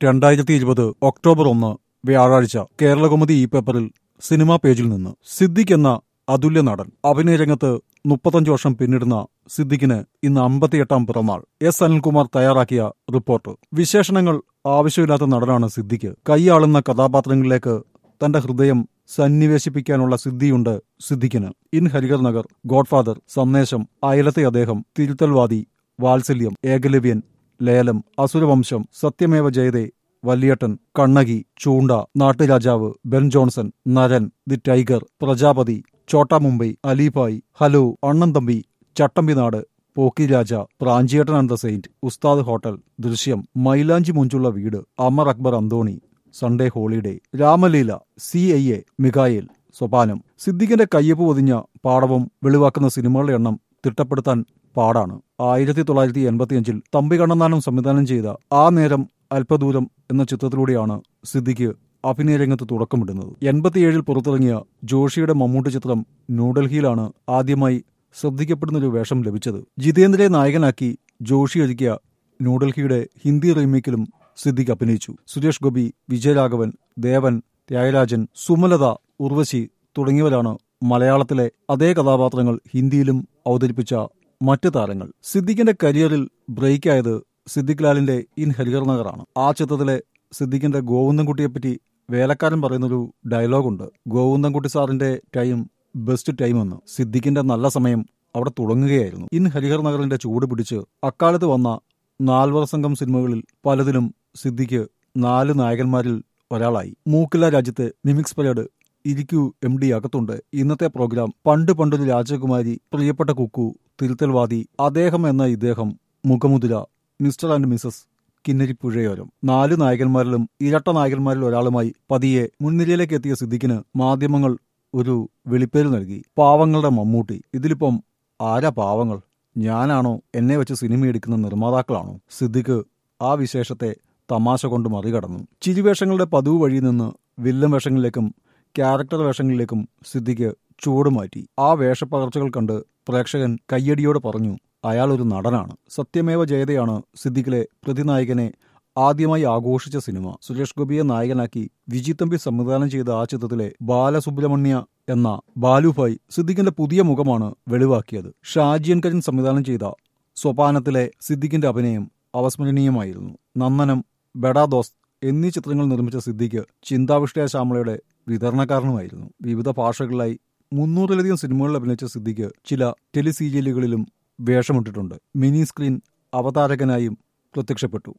രണ്ടായിരത്തി ഇരുപത് ഒക്ടോബർ ഒന്ന് വ്യാഴാഴ്ച കേരളകൗമുദി ഈ പേപ്പറിൽ സിനിമാ പേജിൽ നിന്ന് സിദ്ദിഖ് എന്ന അതുല്യ നടൻ അഭിനയരംഗത്ത് മുപ്പത്തഞ്ച് വർഷം പിന്നിടുന്ന സിദ്ദിഖിന് ഇന്ന് അമ്പത്തിയെട്ടാം പിറന്നാൾ എസ് അനിൽകുമാർ തയ്യാറാക്കിയ റിപ്പോർട്ട് വിശേഷണങ്ങൾ ആവശ്യമില്ലാത്ത നടനാണ് സിദ്ദിഖ് കൈയാളുന്ന കഥാപാത്രങ്ങളിലേക്ക് തന്റെ ഹൃദയം സന്നിവേശിപ്പിക്കാനുള്ള സിദ്ധിയുണ്ട് സിദ്ദിഖിന് ഇൻ ഹരിഹർ നഗർ ഗോഡ്ഫാദർ സന്ദേശം അയലത്തെ അദ്ദേഹം തിരുത്തൽവാദി വാത്സല്യം ഏകലവ്യൻ ലേലം അസുരവംശം സത്യമേവ ജയതേ Valyettan Kannaki Choonda Natturajavu Ben Johnson Naran the tiger Prajapathi Chotta Mumbai Alibhai hello Annan Thampi Chattambinadu Pokkiraja Pranchiyettan and the saint Ustad hotel Drishyam Mylanchi Monchulla Veedu Amar Akbar Anthony Sunday holiday Ramaleela C I A Mikhael Sopanam സിദ്ദിഖിന്റെ കയ്യൊപ്പ് പൊതിഞ്ഞ പാടവം വെളിവാക്കുന്ന സിനിമകളുടെ എണ്ണം തിട്ടപ്പെടുത്താൻ പാടാണ് ആയിരത്തി തൊള്ളായിരത്തി എൺപത്തിയഞ്ചിൽ തമ്പി കണ്ണന്താനം സംവിധാനം ചെയ്ത ആ നേരം അല്പദൂരം എന്ന ചിത്രത്തിലൂടെയാണ് സിദ്ദിഖ് അഭിനയരംഗത്ത് തുടക്കമിടുന്നത് എൺപത്തിയേഴിൽ പുറത്തിറങ്ങിയ ജോഷിയുടെ മമ്മൂട്ടി ചിത്രം ന്യൂഡൽഹിയിലാണ് ആദ്യമായി ശ്രദ്ധിക്കപ്പെടുന്നൊരു വേഷം ലഭിച്ചത് ജിതേന്ദ്രയെ നായകനാക്കി ജോഷി ഒരുക്കിയ ന്യൂഡൽഹിയുടെ ഹിന്ദി റീമേക്കിലും സിദ്ദിഖ് അഭിനയിച്ചു സുരേഷ് ഗോപി വിജയരാഘവൻ ദേവൻ ത്യാഗരാജൻ സുമലത ഉർവശി തുടങ്ങിയവരാണ് മലയാളത്തിലെ അതേ കഥാപാത്രങ്ങൾ ഹിന്ദിയിലും അവതരിപ്പിച്ച മറ്റ് താരങ്ങൾ സിദ്ദിഖിന്റെ കരിയറിൽ ബ്രേക്കായത് സിദ്ദിഖ് ലാലിന്റെ ഇൻ ഹരിഹർ നഗറാണ് ആ ചിത്രത്തിലെ സിദ്ദിഖിന്റെ ഗോവിന്ദൻകുട്ടിയെപ്പറ്റി വേലക്കാരൻ പറയുന്നൊരു ഡയലോഗുണ്ട് ഗോവിന്ദൻകുട്ടി സാറിന്റെ ടൈം ബെസ്റ്റ് ടൈം എന്ന് സിദ്ദിഖിന്റെ നല്ല സമയം അവിടെ തുടങ്ങുകയായിരുന്നു ഇൻ ഹരിഹർ നഗറിന്റെ ചൂട് പിടിച്ച് അക്കാലത്ത് വന്ന നാൽവർ സംഘം സിനിമകളിൽ പലതിലും സിദ്ദിഖ് നാല് നായകന്മാരിൽ ഒരാളായി മൂക്കില രാജ്യത്തെ മിമിക്സ് പരേഡ് ഇരിക്കൂ എം ഡി അകത്തുണ്ട് ഇന്നത്തെ പ്രോഗ്രാം പണ്ട് പണ്ടൊരു രാജകുമാരി പ്രിയപ്പെട്ട കുക്കു തിരുത്തൽവാദി അദ്ദേഹം എന്ന ഇദ്ദേഹം മുഖമുദ്ര മിസ്റ്റർ ആൻഡ് മിസസ് കിന്നരിപ്പുഴയോരം നാല് നായകന്മാരിലും ഇരട്ട നായകന്മാരിൽ ഒരാളുമായി പതിയെ മുൻനിരയിലേക്ക് എത്തിയ സിദ്ദിഖിന് മാധ്യമങ്ങൾ ഒരു വെളിപ്പേര് നൽകി പാവങ്ങളുടെ മമ്മൂട്ടി ഇതിലിപ്പം ആരാ പാവങ്ങൾ ഞാനാണോ എന്നെ വെച്ച് സിനിമ എടുക്കുന്ന നിർമ്മാതാക്കളാണോ സിദ്ദിഖ് ആ വിശേഷത്തെ തമാശ കൊണ്ട് മറികടന്നു ചിരിവേഷങ്ങളുടെ പതിവ് വഴി നിന്ന് വില്ലൻ വേഷങ്ങളിലേക്കും ക്യാരക്ടർ വേഷങ്ങളിലേക്കും സിദ്ദിഖ് ചുവടുമാറ്റി ആ വേഷപ്പകർച്ചകൾ കണ്ട് പ്രേക്ഷകൻ കയ്യടിയോട് പറഞ്ഞു അയാൾ ഒരു നടനാണ് സത്യമേവ ജയതയാണ് സിദ്ദിഖിലെ പ്രതിനായകനെ ആദ്യമായി ആഘോഷിച്ച സിനിമ സുരേഷ് ഗോപിയെ നായകനാക്കി വിജി തമ്പി സംവിധാനം ചെയ്ത ആ ചിത്രത്തിലെ ബാലസുബ്രഹ്മണ്യ എന്ന ബാലുഭായ് സിദ്ദിഖിന്റെ പുതിയ മുഖമാണ് വെളിവാക്കിയത് ഷാജിയൻ കരിൻ സംവിധാനം ചെയ്ത സോപാനത്തിലെ സിദ്ദിഖിന്റെ അഭിനയം അവസ്മരണീയമായിരുന്നു നന്ദനം ബെഡാ ദോസ് എന്നീ ചിത്രങ്ങൾ നിർമ്മിച്ച സിദ്ദിഖ് ചിന്താവിഷ്ടയ ശ്യാമളയുടെ വിതരണക്കാരനുമായിരുന്നു വിവിധ ഭാഷകളിലായി മുന്നൂറിലധികം സിനിമകളിൽ അഭിനയിച്ച സിദ്ദിഖ് ചില ടെലിസീരിയലുകളിലും വേഷമിട്ടിട്ടുണ്ട് മിനി സ്ക്രീൻ അവതാരകനായും പ്രത്യക്ഷപ്പെട്ടു